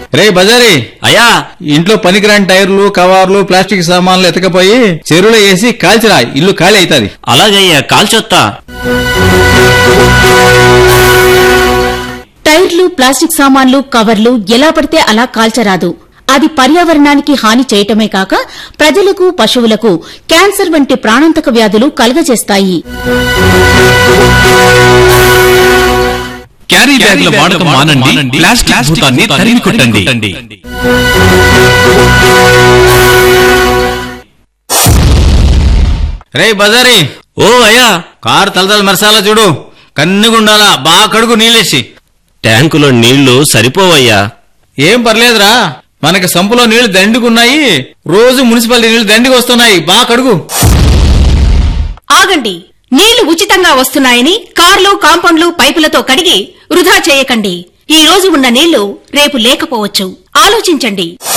రే బజారీ అయ్యా ఇంట్లో పనికిరాని టైర్లు కవర్లు ప్లాస్టిక్ సామాన్లు ఎతకపోయి చెరువులో వేసి కాల్చిరా ఇల్లు ఖాళీ అవుతుంది అలాగయ్యా కాల్చొత్తా టైర్లు ప్లాస్టిక్ సామాన్లు కవర్లు ఎలా పడితే అలా కాల్చరాదు అది పర్యావరణానికి హాని చేయటమే కాక ప్రజలకు పశువులకు క్యాన్సర్ వంటి ప్రాణాంతక వ్యాధులు కలుగజేస్తాయి క్యారీ బ్యాగ్ల వాడకం మానండి ప్లాస్టిక్ భూతాన్ని తరిమి కొట్టండి రే బజారీ ఓ అయ్యా కారు తలతల మరసాలా చూడు కన్నుగుండాలా బాగా కడుగు నీళ్ళేసి ట్యాంకులో నీళ్లు సరిపోవయ్యా ఏం పర్లేదురా మనకి సంపులో నీళ్లు దండిగున్నాయి రోజు మున్సిపాలిటీ నీళ్లు దండికి వస్తున్నాయి బాగా కడుగు ఆగండి నీళ్లు ఉచితంగా వస్తున్నాయని కార్లు కాంపౌండ్లు పైపులతో కడిగి వృధా చేయకండి ఈ రోజు ఉన్న నీళ్లు రేపు లేకపోవచ్చు ఆలోచించండి